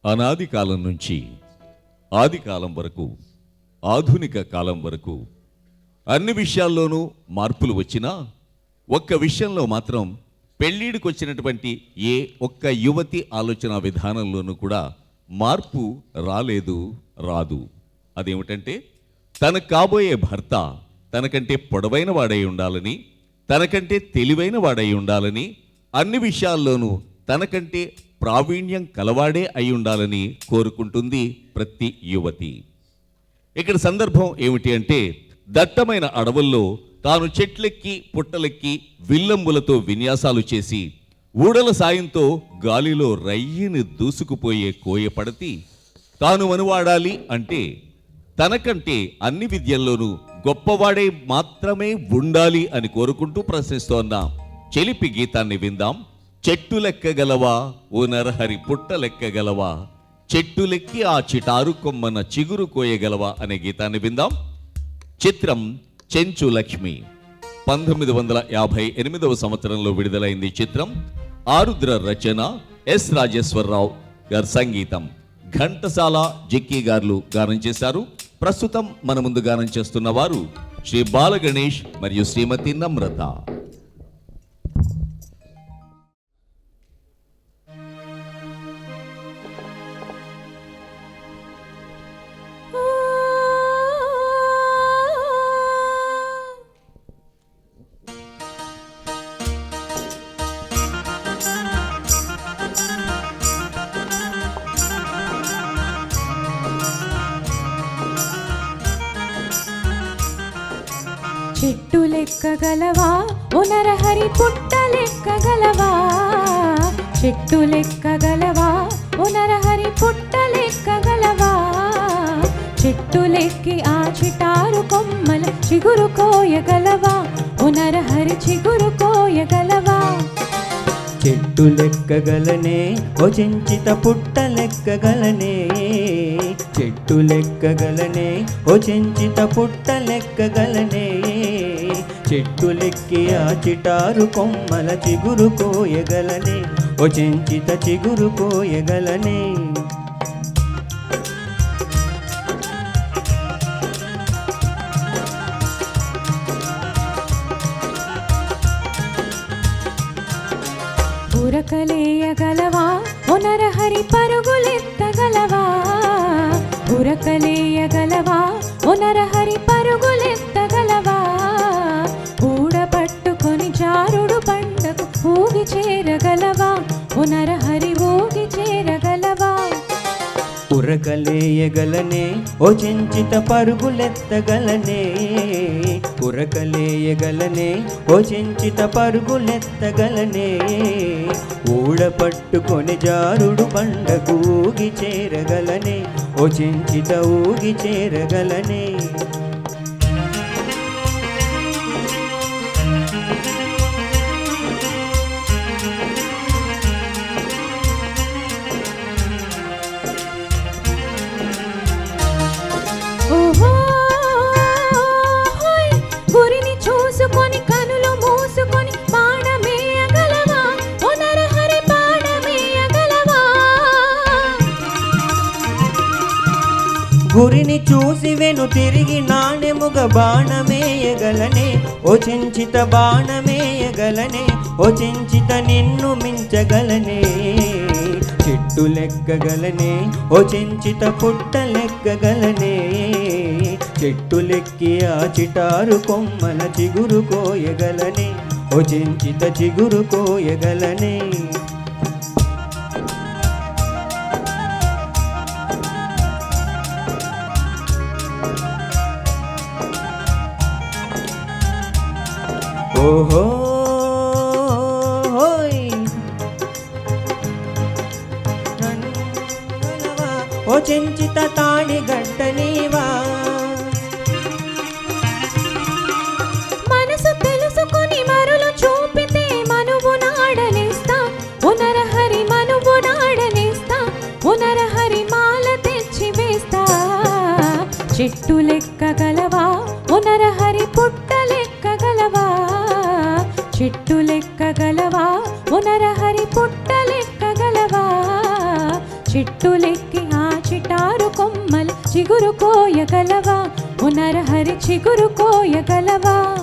అనాది కాలం నుంచి ఆది కాలం వరకు ఆధునిక కాలం వరకు అన్ని విషయాల్లోనూ మార్పులు వచ్చినా ఒక్క విషయంలో మాత్రం పెళ్ళిడికి వచ్చినటువంటి ఏ ఒక్క యువతి ఆలోచన విధానంలోనూ కూడా మార్పు రాలేదు రాదు అదేమిటంటే తనకు కాబోయే భర్త తనకంటే పొడవైన వాడై ఉండాలని తనకంటే తెలివైన వాడై ఉండాలని అన్ని విషయాల్లోనూ తనకంటే ప్రావీణ్యం కలవాడే అయి ఉండాలని కోరుకుంటుంది ప్రతి యువతి ఇక్కడ సందర్భం ఏమిటి అంటే దట్టమైన అడవుల్లో తాను చెట్లెక్కి పుట్టలెక్కి విల్లంబులతో విన్యాసాలు చేసి ఊడల సాయంతో గాలిలో రయ్యిని దూసుకుపోయే కోయపడతి తాను మనువాడాలి అంటే తనకంటే అన్ని విద్యల్లోనూ గొప్పవాడే మాత్రమే ఉండాలి అని కోరుకుంటూ ప్రశ్నిస్తోన్న చెలిపి గీతాన్ని విందాం చెట్టు లెక్కగలవా ఓ నరహరి పుట్ట లెక్కగలవా చెట్టులెక్కి ఆ చిటారు కొమ్మన చిగురు కోయగలవా అనే గీతాన్ని విందాం చిత్రం చెంచు లక్ష్మి పంతొమ్మిది వందల యాభై ఎనిమిదవ సంవత్సరంలో విడుదలైంది ఈ చిత్రం ఆరుద్ర రచన ఎస్ రాజేశ్వరరావు గారి సంగీతం ఘంటసాల జక్కీ గారు గానం చేశారు ప్రస్తుతం మన ముందు గానం చేస్తున్న వారు శ్రీ బాల గణేష్ మరియు శ్రీమతి నమ్రత చెట్టు లెక్కగలవా ఉనరహరి పుట్ట లెక్కగలవా చెట్టు లెక్కగలవా ఉనరహరి పుట్ట లెక్కగలవా చెట్టు లెక్కి ఆ చిటారు కొమ్మల చిగురు కోయగలవా ఉనరహరి చిగురు కోయగలవా చెట్టు లెక్కగలనే ఓ చెంచిత పుట్ట లెక్కగలనే చెట్టు లెక్కగలనే ఓ చెంచిత పుట్ట లెక్కగలనే చెట్టు లెక్కి ఆ చిటారు కొమ్మల చిగురు కోయగలనే ఓ చెంచిత చిగురు కోయగలనే ఉరకలేయగలవా ఉనరహరి పరుగులెత్తగలవా ఉరకలేయగలవా ఉనరహరి పరుగులెత్తగలవా ఊడ పట్టుకొని జారుడు పండకు ఊగి చేరగలవా ఉనరహరి ఊగి చేరగలవా ఉరకలేయగలనే ఓ చెంచిత పరుగులెత్తగలనే ఉరకలేయగలనే ఓ చెంచిత పరుగులెత్తగలనే ఊడ పట్టుకొని జారుడు బండకు ఊగి చేరగలనే ఓ చెంచిత ఊగి చేరగలనే ఓహో హోయ్ గురిని చూసుకొని కనులు మూసుకొని బాణమేయగలవా ఉనరహరి బాణమేయగలవా గురిని చూసి వెను తిరిగి నాణెముగ బాణమేయగలనే ఓ చెంచిత బాణమేయగలనే ఓ చెంచిత నిన్ను మించగలనే చెట్టు లెక్కగలనే ఓ చెంచిత పుట్ట లెక్కగలనే చెట్టు లెక్కి ఆ చిటారు కొమ్మల చిగురు కోయగలనే ఓ చెంచిత చిగురు కోయగలనే ఓహో హోయ్ నన్నుగలవా, ఓ చెంచిత తాడి గడ్డ నీవా మనసు తెలుసుకొని మరులు చూపితే మనువు నాడనేస్తా ఉనరహరి మనువు నాడనేస్తా ఉనరహరి మాల తెచ్చి వేస్తా చెట్టు లెక్కగలవా ఉనరహరి పుట్ట లెక్కగలవా చెట్టు లెక్కగలవా ఉనరహరి పుట్ట లెక్కగలవా చిట్టులెక్కి ఆ చిటారు కొమ్మల చిగురు కోయగలవా ఓ నరహరి చిగురు కోయగలవా